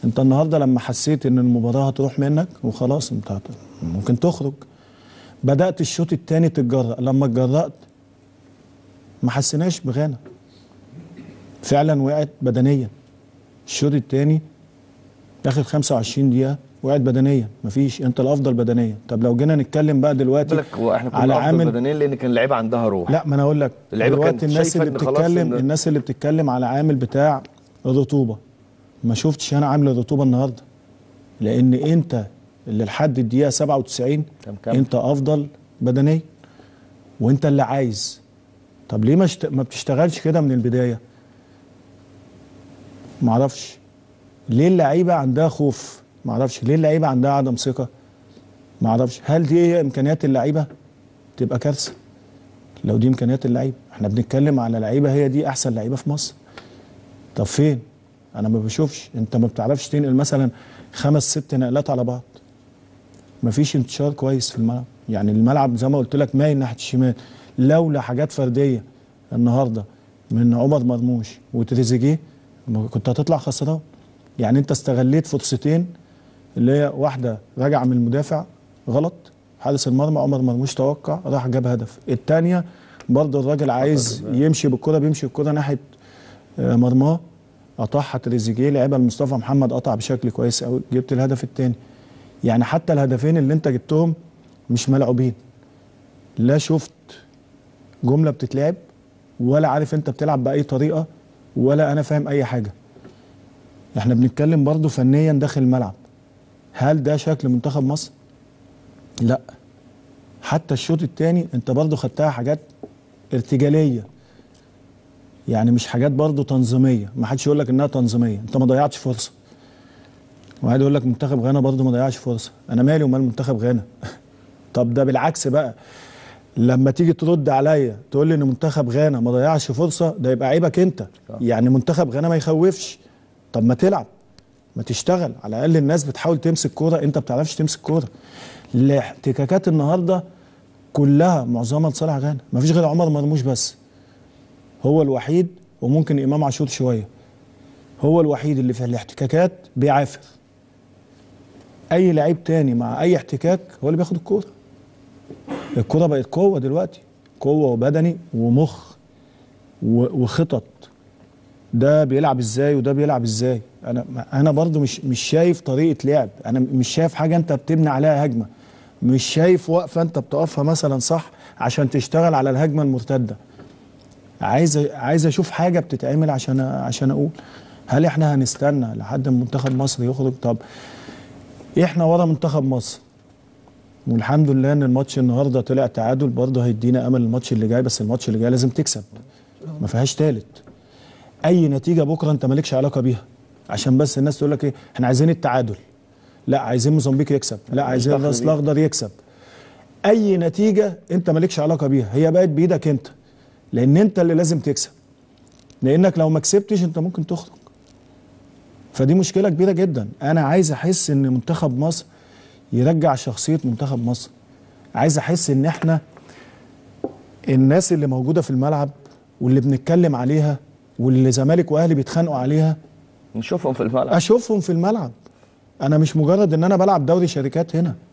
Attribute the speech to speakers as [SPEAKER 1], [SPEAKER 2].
[SPEAKER 1] انت النهارده لما حسيت ان المباراه هتروح منك وخلاص انت هت- ممكن تخرج بدات الشوط الثاني تتجرأ لما اتجرأت ما حسيناش بغانا فعلا وقعت بدنيا الشوط الثاني اخر 25 دقيقه وقعت بدنيا مفيش انت الافضل بدنيا طب لو جينا نتكلم بقى دلوقتي
[SPEAKER 2] بالك هو احنا كنا
[SPEAKER 1] على
[SPEAKER 2] افضل
[SPEAKER 1] عامل
[SPEAKER 2] بدنيا لان كان اللعيبه عندها روح
[SPEAKER 1] لا ما انا اقول لك
[SPEAKER 2] اللعيبة
[SPEAKER 1] دلوقتي
[SPEAKER 2] كانت
[SPEAKER 1] الناس
[SPEAKER 2] شايفة
[SPEAKER 1] اللي
[SPEAKER 2] إن خلاص
[SPEAKER 1] بتتكلم
[SPEAKER 2] إن-
[SPEAKER 1] الناس اللي بتتكلم على عامل بتاع الرطوبه ما شفتش انا عامل الرطوبه النهارده لان انت اللي لحد الدقيقه 97
[SPEAKER 2] كم كم؟
[SPEAKER 1] انت افضل بدنيا وانت اللي عايز طب ليه ما, شت... ما بتشتغلش كده من البدايه ما اعرفش ليه اللعيبه عندها خوف ما اعرفش ليه اللعيبه عندها عدم ثقه ما اعرفش هل دي هي امكانيات اللعيبه تبقى كارثه لو دي امكانيات اللعيبه احنا بنتكلم على لعيبه هي دي احسن لعيبه في مصر طب فين انا ما بشوفش انت ما بتعرفش تنقل مثلا خمس ست نقلات على بعض مفيش انتشار كويس في الملعب يعني الملعب زي ما قلت لك مايل ناحيه الشمال لولا حاجات فرديه النهارده من عمر مرموش وتريزيجيه ما كنت هتطلع خسران يعني انت استغليت فرصتين اللي هي واحده راجعه من المدافع غلط حارس المرمى عمر مرموش توقع راح جاب هدف الثانيه برضه الراجل عايز يمشي بالكره بيمشي الكره ناحيه آه، مرماه قطعها تريزيجيه لعبها لمصطفى محمد قطع بشكل كويس قوي جبت الهدف الثاني يعني حتى الهدفين اللي انت جبتهم مش ملعوبين لا شفت جمله بتتلعب ولا عارف انت بتلعب باي طريقه ولا انا فاهم اي حاجه احنا بنتكلم برضو فنيا داخل الملعب هل ده شكل منتخب مصر لا حتى الشوط الثاني انت برضو خدتها حاجات ارتجاليه يعني مش حاجات برضو تنظيميه ما حدش يقول لك انها تنظيميه انت ما ضيعتش فرصه وقاعد يقول لك منتخب غانا برضو ما ضيعش فرصه انا مالي ومال منتخب غانا طب ده بالعكس بقى لما تيجي ترد عليا تقول لي ان منتخب غانا ما ضيعش فرصه ده يبقى عيبك انت يعني منتخب غانا ما يخوفش طب ما تلعب ما تشتغل على الاقل الناس بتحاول تمسك كوره انت ما بتعرفش تمسك كوره الاحتكاكات النهارده كلها معظمها لصالح غانا ما فيش غير عمر مرموش بس هو الوحيد وممكن امام عاشور شويه هو الوحيد اللي في الاحتكاكات بيعافر اي لعيب تاني مع اي احتكاك هو اللي بياخد الكوره الكوره بقت قوه دلوقتي قوه وبدني ومخ و- وخطط ده بيلعب ازاي وده بيلعب ازاي انا انا برضو مش مش شايف طريقه لعب انا مش شايف حاجه انت بتبني عليها هجمه مش شايف وقفه انت بتقفها مثلا صح عشان تشتغل على الهجمه المرتده عايز عايز اشوف حاجه بتتعمل عشان عشان اقول هل احنا هنستنى لحد ما منتخب مصر يخرج طب احنا ورا منتخب مصر والحمد لله ان الماتش النهارده طلع تعادل برضه هيدينا امل الماتش اللي جاي بس الماتش اللي جاي لازم تكسب ما فيهاش تالت اي نتيجه بكره انت مالكش علاقه بيها عشان بس الناس تقول لك ايه احنا عايزين التعادل لا عايزين موزمبيق يكسب لا عايزين
[SPEAKER 2] دخل
[SPEAKER 1] الراس
[SPEAKER 2] بيه.
[SPEAKER 1] الاخضر يكسب اي نتيجه انت مالكش علاقه بيها هي بقت بايدك انت لان انت اللي لازم تكسب لانك لو ما كسبتش انت ممكن تخرج فدي مشكله كبيره جدا انا عايز احس ان منتخب مصر يرجع شخصيه منتخب مصر عايز احس ان احنا الناس اللي موجوده في الملعب واللي بنتكلم عليها واللي زمالك واهلي بيتخانقوا عليها
[SPEAKER 2] نشوفهم في الملعب
[SPEAKER 1] اشوفهم في الملعب انا مش مجرد ان انا بلعب دوري شركات هنا